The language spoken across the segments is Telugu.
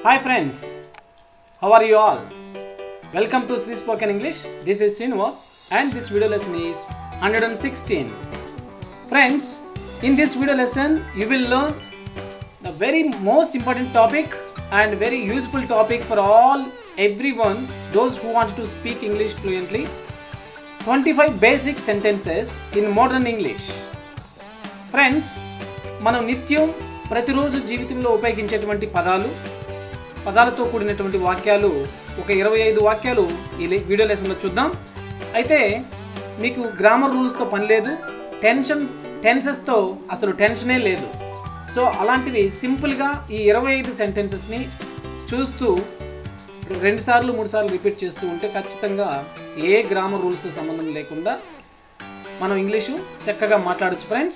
Hi friends, how are you all? Welcome to Sri Spoken English. This is Srinivas and this video lesson is 116. Friends, in this video lesson you will learn the very most important topic and very useful topic for all everyone those who want to speak English fluently 25 basic sentences in modern English. Friends మనం నిత్యం ప్రతిరోజు జీవితంలో ఉపయోగించేటువంటి పదాలు పదాలతో కూడినటువంటి వాక్యాలు ఒక ఇరవై ఐదు వాక్యాలు ఈ లే- వీడియో లెసన్లో చూద్దాం అయితే మీకు గ్రామర్ రూల్స్తో పని లేదు టెన్షన్ టెన్సెస్తో అసలు టెన్షనే లేదు సో అలాంటివి సింపుల్గా ఈ ఇరవై ఐదు సెంటెన్సెస్ని చూస్తూ రెండు సార్లు మూడు సార్లు రిపీట్ చేస్తూ ఉంటే ఖచ్చితంగా ఏ గ్రామర్ రూల్స్తో సంబంధం లేకుండా మనం ఇంగ్లీషు చక్కగా మాట్లాడొచ్చు friends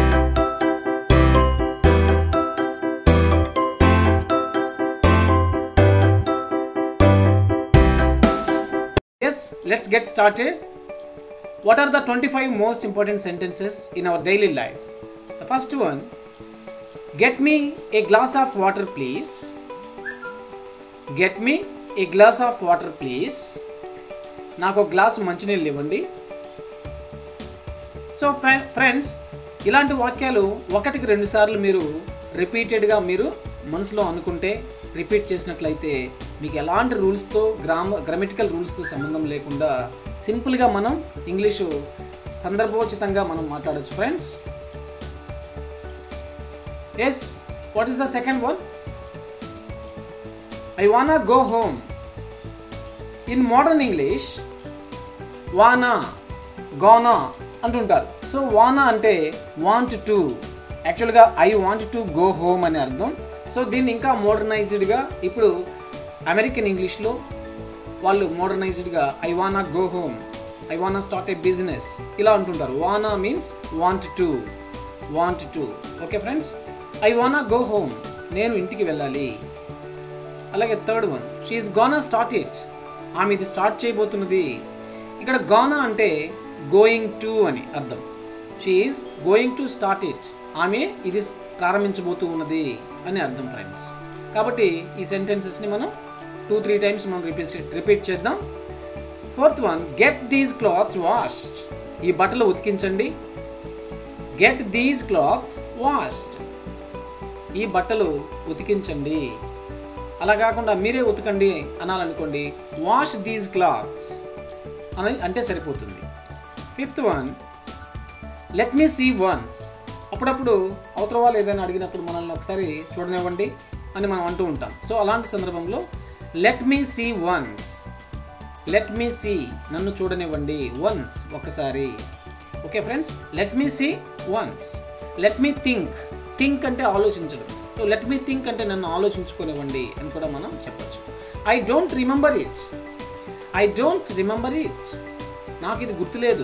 yes let's get started what are the twenty five most important sentences in our daily life the first one get me a glass of water please get me a glass of water please నాకు ఒక గ్లాసు మంచినీళ్ళు ఇవ్వండి సో ఫ్రెండ్స్ ఇలాంటి వాక్యాలు ఒకటికి రెండు సార్లు మీరు రిపీటెడ్గా మీరు మనసులో అనుకుంటే రిపీట్ చేసినట్లయితే మీకు ఎలాంటి రూల్స్తో గ్రామ గ్రామటికల్ రూల్స్తో సంబంధం లేకుండా సింపుల్గా మనం ఇంగ్లీషు సందర్భోచితంగా మనం మాట్లాడొచ్చు friends yes what is the second one I wanna go home in modern English wanna gonna అంటుంటారు సో వానా అంటే వాంట్ టు యాక్చువల్గా I want to go home అని అర్థం సో దీన్ని ఇంకా మోడర్నైజ్డ్గా ఇప్పుడు అమెరికన్ ఇంగ్లీష్లో వాళ్ళు మోడర్నైజ్డ్గా I wanna go home I wanna start a business ఇలా అంటుంటారు wanna means want to want to okay friends I wanna go home నేను ఇంటికి వెళ్ళాలి అలాగే third one she's gonna start it ఆమె ఇది స్టార్ట్ చేయబోతున్నది ఇక్కడ గోనా అంటే గోయింగ్ టు అని అర్థం she's going to start it ఆమె ఇది ప్రారంభించబోతూ ఉన్నది అని అర్థం ఫ్రెండ్స్ కాబట్టి ఈ సెంటెన్సెస్ని మనం టూ త్రీ టైమ్స్ మనం రిపీట్ రిపీట్ చేద్దాం fourth one get these clothes washed ఈ బట్టలు ఉతికించండి గెట్ దీస్ క్లాత్స్ వాష్డ్ ఈ బట్టలు ఉతికించండి అలా కాకుండా మీరే ఉతకండి అనాలనుకోండి వాష్ దీస్ క్లాత్స్ అని అంటే సరిపోతుంది fifth one let me see once అప్పుడప్పుడు అవతల వాళ్ళు ఏదైనా అడిగినప్పుడు మనల్ని ఒకసారి చూడనివ్వండి అని మనం అంటూ ఉంటాం సో అలాంటి సందర్భంలో let me see once let me see నన్ను చూడనివ్వండి వన్స్ ఒకసారి okay friends let me see once let me think think అంటే ఆలోచించడం సో లెట్ మీ థింక్ అంటే నన్ను ఆలోచించుకోనివ్వండి అని కూడా మనం చెప్పొచ్చు I don't remember it I don't remember it నాకు ఇది గుర్తులేదు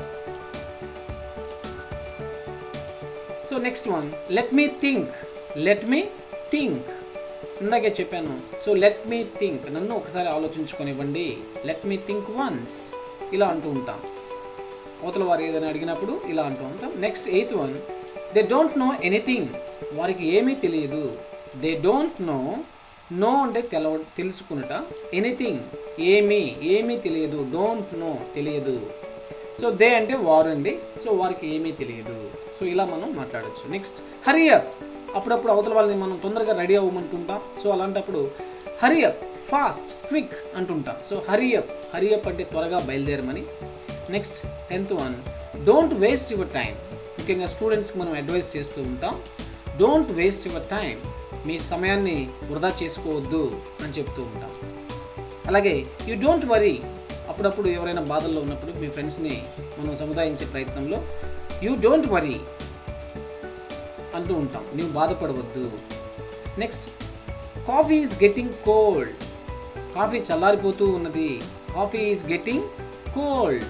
so next one let me think let me think ఇందాకే చెప్పాను సో లెట్ మీ థింక్ నన్ను ఒకసారి ఆలోచించుకొనివ్వండి లెట్ మీ థింక్ వన్స్ ఇలా అంటూ ఉంటాం అవతల వారు ఏదైనా అడిగినప్పుడు ఇలా అంటూ ఉంటాం next eighth one they don't know anything వారికి ఏమీ తెలియదు దే డోంట్ నో నో అంటే తెలవ తెలుసుకునుట ఎనీథింగ్ ఏమీ ఏమీ తెలియదు డోంట్ నో తెలియదు సో దే అంటే వారు అండి సో వారికి ఏమీ తెలియదు సో ఇలా మనం మాట్లాడొచ్చు నెక్స్ట్ హరియప్ అప్పుడప్పుడు అవతల వాళ్ళని మనం తొందరగా రెడీ అవ్వమంటుంటాం సో అలాంటప్పుడు హరియప్ ఫాస్ట్ క్విక్ అంటుంటాం సో హరియప్ హరియప్ అంటే త్వరగా బయలుదేరమని next tenth one don't waste your time ముఖ్యంగా స్టూడెంట్స్కి మనం అడ్వైస్ చేస్తూ ఉంటాం డోంట్ వేస్ట్ యువర్ టైం మీ సమయాన్ని వృధా చేసుకోవద్దు అని చెప్తూ ఉంటాం అలాగే యూ డోంట్ వరీ అప్పుడప్పుడు ఎవరైనా బాధల్లో ఉన్నప్పుడు మీ ఫ్రెండ్స్ని మనం సముదాయించే ప్రయత్నంలో యూ డోంట్ వరీ అంటూ ఉంటాం నీవు బాధపడవద్దు next coffee is getting cold coffee చల్లారిపోతూ ఉన్నది coffee is getting cold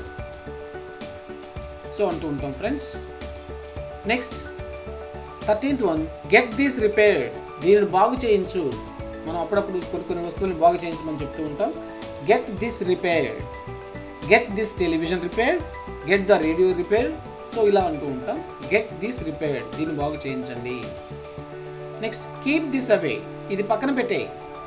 so అంటూ ఉంటాం friends next thirteenth one get this repaired దీనిని బాగు చేయించు మనం అప్పుడప్పుడు కొన్ని కొన్ని వస్తువులు బాగు చేయించమని చెప్తూ ఉంటాం get this repaired get this television repaired get the radio repaired so ఇలా అంటూ ఉంటాం గెట్ దిస్ రిపేర్డ్ దీన్ని బాగు చేయించండి నెక్స్ట్ కీప్ దిస్ అవే ఇది పక్కన పెట్టే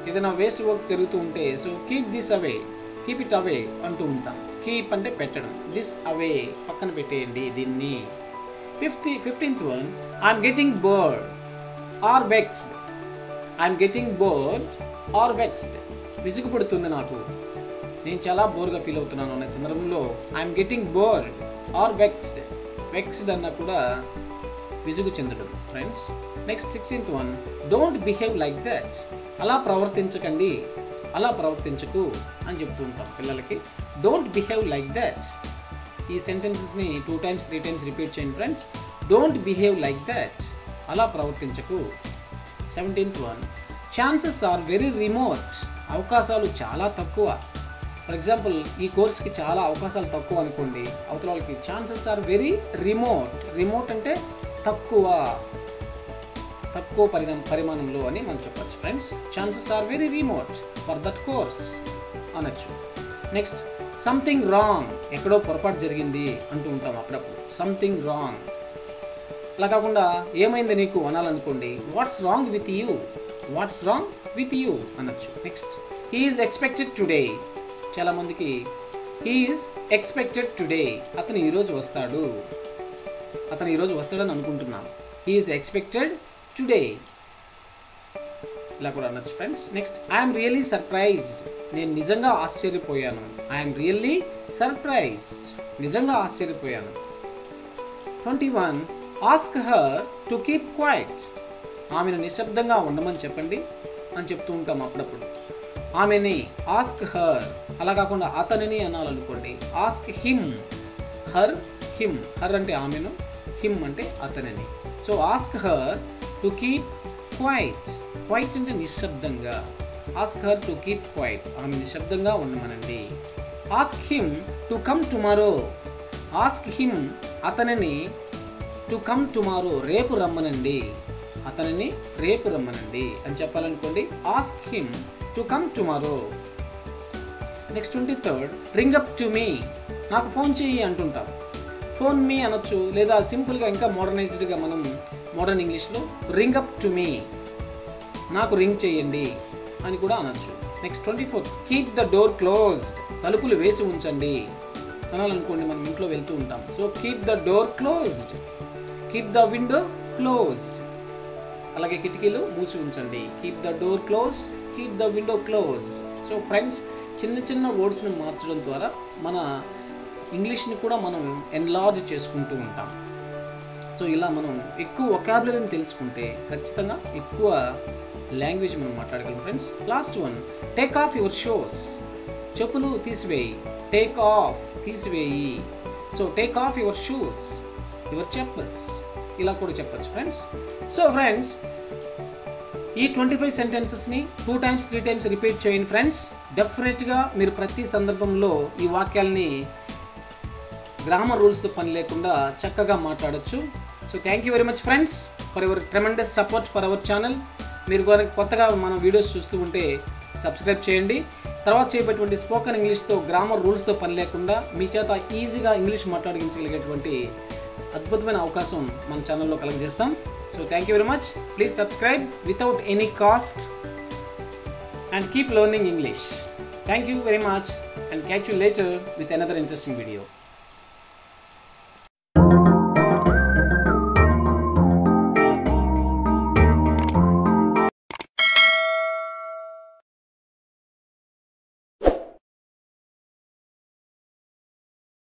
ఏదైనా వేస్ట్ వర్క్ జరుగుతూ ఉంటే so keep this away keep it away అంటూ ఉంటాం కీప్ అంటే పెట్టడం దిస్ అవే పక్కన పెట్టేయండి దీన్ని fifth fifteenth one I'm getting bored or vexed I'm getting bored or vexed విసుగు పడుతుంది నాకు నేను చాలా బోర్గా ఫీల్ అవుతున్నాను అనే సందర్భంలో I'm getting bored or vexed vexed అన్న కూడా విసుగు చెందడం friends next sixteenth one don't behave like that అలా ప్రవర్తించకండి అలా ప్రవర్తించకు అని చెప్తూ ఉంటాం పిల్లలకి డోంట్ బిహేవ్ లైక్ దట్ ఈ సెంటెన్సెస్ని two times three times repeat చేయండి friends don't behave like that అలా ప్రవర్తించకు seventeenth one chances are very remote అవకాశాలు చాలా తక్కువ ఫర్ ఎగ్జాంపుల్ ఈ కోర్స్కి చాలా అవకాశాలు తక్కువ అనుకోండి అవతల వాళ్ళకి chances are very remote remote అంటే తక్కువ తక్కువ పరిణామ పరిమాణంలో అని మనం చెప్పచ్చు friends chances are very remote for that course అనొచ్చు నెక్స్ట్ సంథింగ్ రాంగ్ ఎక్కడో పొరపాటు జరిగింది అంటూ ఉంటాం అప్పుడప్పుడు సంథింగ్ రాంగ్ అలా కాకుండా ఏమైంది నీకు అనాలనుకోండి what's wrong with you what's wrong with you అనొచ్చు నెక్స్ట్ హీఈస్ ఎక్స్పెక్టెడ్ టుడే చాలామందికి హీఈస్ ఎక్స్పెక్టెడ్ టుడే అతను ఈరోజు వస్తాడు అతను ఈరోజు వస్తాడని అనుకుంటున్నాం హీఈస్ ఎక్స్పెక్టెడ్ టుడే ఇలా కూడా అనొచ్చు friends next I'm really surprised నేను నిజంగా ఆశ్చర్యపోయాను ఐఎమ్ రియల్లీ సర్ప్రైజ్డ్ నిజంగా ఆశ్చర్యపోయాను twenty one ask her to keep quiet ఆమెను నిశ్శబ్దంగా ఉండమని చెప్పండి అని చెప్తూ ఉంటాం అప్పుడప్పుడు ఆమెని ఆస్క్ హర్ అలా కాకుండా అతనిని అనాలనుకోండి ask him her him her అంటే ఆమెను హిమ్ అంటే అతనిని so ask her to keep quiet quiet అంటే నిశ్శబ్దంగా ask her to keep quiet ఆమె నిశ్శబ్దంగా ఉండమనండి ask him to come tomorrow ask him అతనిని టు కమ్ టుమారో రేపు రమ్మనండి అతనిని రేపు రమ్మనండి అని చెప్పాలనుకోండి ask him to come tomorrow next twenty third ring up to me నాకు ఫోన్ చెయ్యి అంటుంటాం ఫోన్ మీ అనొచ్చు లేదా సింపుల్గా ఇంకా మోడర్నైజ్డ్గా మనం మోడర్న్ ఇంగ్లీష్లో రింగ్ అప్ టు మీ నాకు రింగ్ చేయండి అని కూడా అనొచ్చు next twenty fourth keep the door closed తలుపులు వేసి ఉంచండి అనాలనుకోండి మనం ఇంట్లో వెళ్తూ ఉంటాం so keep the door closed keep the window closed అలాగే కిటికీలు మూసి ఉంచండి keep the door closed keep the window closed so friends చిన్న చిన్న వర్డ్స్ని మార్చడం ద్వారా మన ఇంగ్లీష్ని కూడా మనం ఎన్లార్జ్ చేసుకుంటూ ఉంటాం సో ఇలా మనం ఎక్కువ ఒకాబులరీని తెలుసుకుంటే ఖచ్చితంగా ఎక్కువ లాంగ్వేజ్ మనం మాట్లాడగలం friends last one take off your shoes చెప్పులు తీసివేయి టేక్ ఆఫ్ తీసివేయి so take off your shoes your chappals ఇలా కూడా చెప్పచ్చు ఫ్రెండ్స్ సో ఫ్రెండ్స్ ఈ ట్వంటీ ఫైవ్ సెంటెన్సెస్ని two times three times repeat చేయండి ఫ్రెండ్స్ డెఫినెట్గా మీరు ప్రతి సందర్భంలో ఈ వాక్యాల్ని గ్రామర్ రూల్స్తో పని లేకుండా చక్కగా మాట్లాడొచ్చు so thank you very much friends for your tremendous support for our channel మీరు కనుక కొత్తగా మన వీడియోస్ చూస్తూ ఉంటే సబ్స్క్రైబ్ చేయండి తర్వాత చేయబోయేటువంటి స్పోకెన్ ఇంగ్లీష్తో గ్రామర్ రూల్స్తో పని లేకుండా మీ చేత ఈజీగా ఇంగ్లీష్ మాట్లాడించగలిగేటువంటి అద్భుతమైన అవకాశం మన ఛానల్లో కలగజేస్తాం so thank you very much please subscribe without any cost and keep learning English. Thank you very much and catch you later with another interesting video.